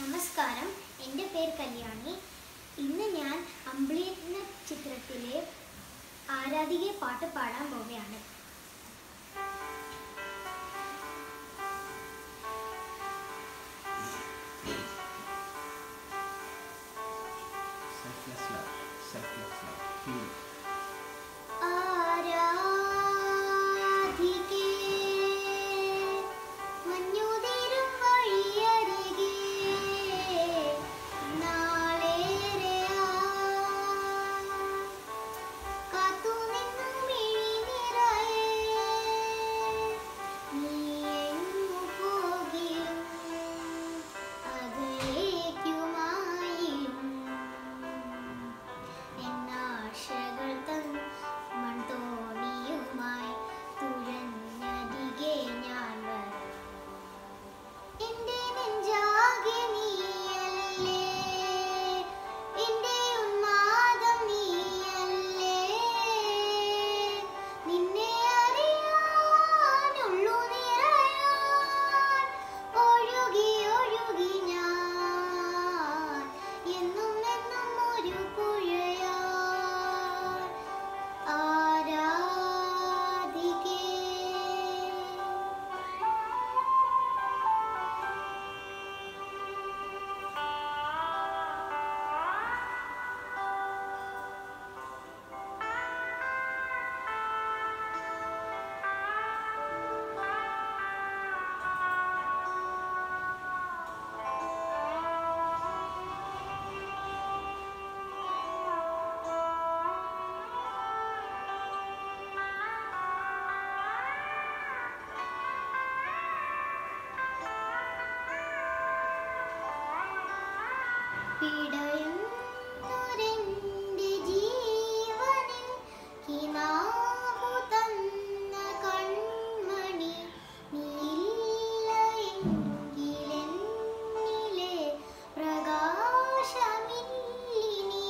നമസ്കാരം എൻ്റെ പേര് കല്യാണി ഇന്ന് ഞാൻ അമ്പിളി എന്ന ചിത്രത്തിലെ ആരാധികെ പാട്ട് പാടാൻ പോവുകയാണ് Selfless love. Selfless love. Feel. ആരാധികേ മഞ്ഞുതിരും വഴിയരികെ നാളേറെയാ കാത്തുനിന്നു മിഴിനിറയെ നീ എങ്ങു പോകിലും അകലേക്കുമായിലും എന്നാശകൾ തൻ മൺതോണിയുമായി തുഴഞ്ഞരികെ ഞാൻ വരും എന്റെ നെഞ്ചാകെ നീയല്ലേ എന്റെ ഉന്മാദം നീയല്ലേ നിന്നെ അറിയാനുള്ളു നിറയാൻ ഒഴുകി ഒഴുകി ഞാൻ എന്നും എന്നും ഒരു പുഴയാ ആരാധികേ പിടയുന്നൊരെന്റെ ജീവനിൽ കിനാവു തന്ന കൺമണി നീയില്ല എങ്കിലെന്നിലെ പ്രകാശമില്ലിനി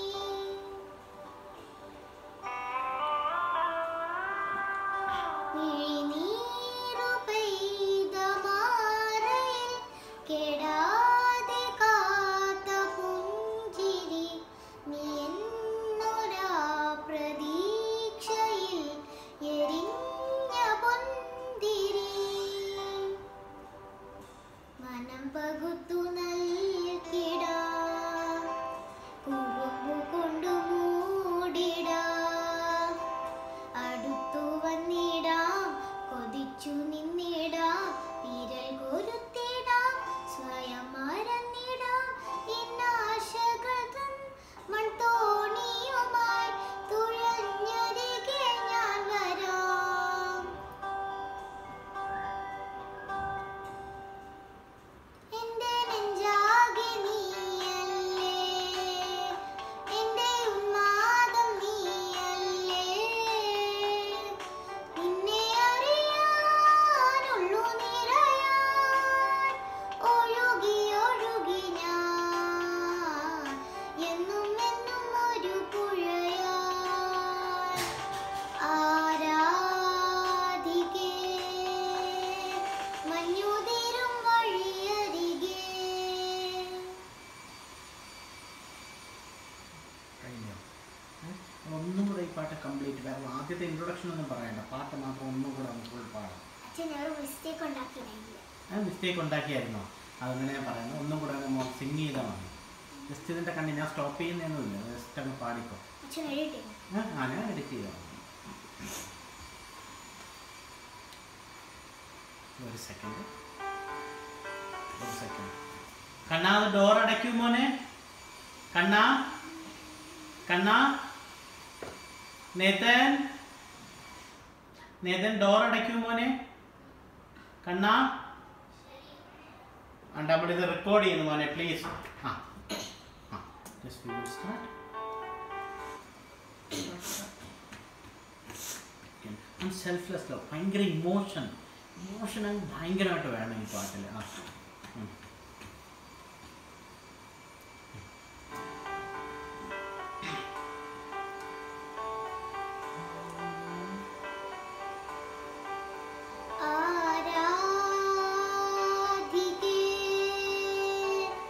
മിഴിനീരു പെയ്ത മാറയിൽ കെടാതെ കാത്ത പുഞ്ചിരി നീ എന്നൊരാ പ്രതീക്ഷയിൽ എരിഞ്ഞ പൊന്തിരി മനം പകുത്തു നൽകിടാ കുറുമ്പു കൊണ്ടു മൂടിടാ അടുത്തു വന്നിടാം കൊതിച്ചു നിന്നിടാം വിരൽ കൊരുത്തിടാം സ്വയം മറന്നിടാം ഇന്നാശകൾ തൻ മൺതോണിയുമായി തുഴഞ്ഞരികെ ഞാൻ വരാം എന്റെ നെഞ്ചാകെ നീയല്ലേ എന്റെ ഉന്മാദം നീയല്ലേ നിന്നെ അറിയാനുള്ളു നിറയാൻ ഒഴുകി ഒഴുകി ഞാൻ എന്നും എന്നും ഒരു പുഴയാൻ ആരാധികേ മഞ്ഞുതിരും വഴിയരികെ കഴിഞ്ഞോ ഏ? ഒന്നും കൂടെ ഈ പാട്ട് കംപ്ലീറ്റ് വേറെ ആദ്യത്തെ ഇൻട്രൊഡക്ഷൻ ഒന്നും പറയണ്ട പാട്ട് മാത്രം ഒന്നും കൂടെ നമുക്ക് ഫുൾ പാടാം അച്ഛൻ ഞാൻ മിസ്റ്റേക്ക് ഉണ്ടാക്കിയില്ല ആ മിസ്റ്റേക്ക് ഉണ്ടാക്കിയായിരുന്നോ അതങ്ങനെ ഞാൻ പറയുന്നത് ഒന്നും കൂടെ സിങ് ചെയ്താൽ മതി ജസ്റ്റ് ഇതിൻ്റെ കണ്ടി ഞാൻ സ്റ്റോപ്പ് ചെയ്യുന്നതൊന്നുമില്ല ജസ്റ്റ് അങ്ങ് പാടിക്കോ അച്ഛൻ എഴുതിയിട്ടില്ല ആ ആ, ഞാൻ എഡിറ്റ് ചെയ്താൽ മതി ഒരു സെക്കൻഡ് ഒരു സെക്കൻഡ് കണ്ണാ അത് ഡോർ അടയ്ക്കൂ മോനെ കണ്ണാ കണ്ണാ നേതൻ നേതൻ ഡോർ അടയ്ക്കൂ മോനെ കണ്ണാ അണ്ട നമ്മളിത് റെക്കോർഡ് ചെയ്യുന്നു മോനെ പ്ലീസ് ആ ആ just we will start selfless love ഭയങ്കര ഇമോഷൻ ഇമോഷൻ അങ്ങ് ഭയങ്കരമായിട്ട് വേണം ഈ പാട്ടിൽ ആ ഉം. ആരാധികേ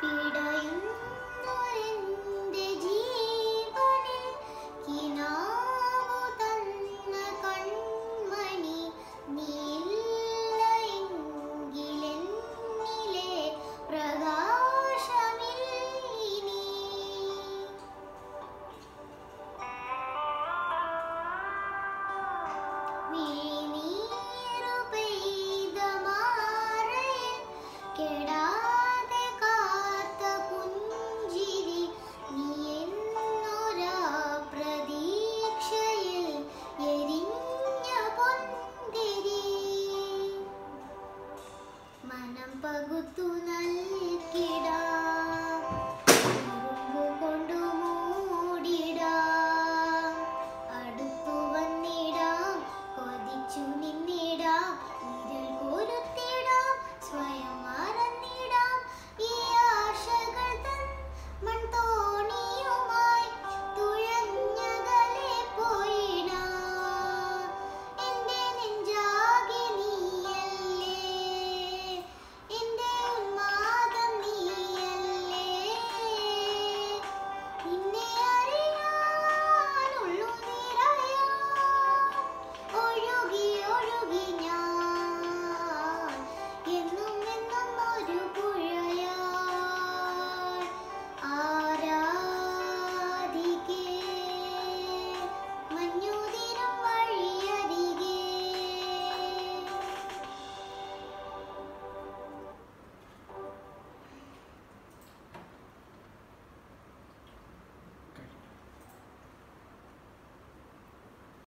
പിടയും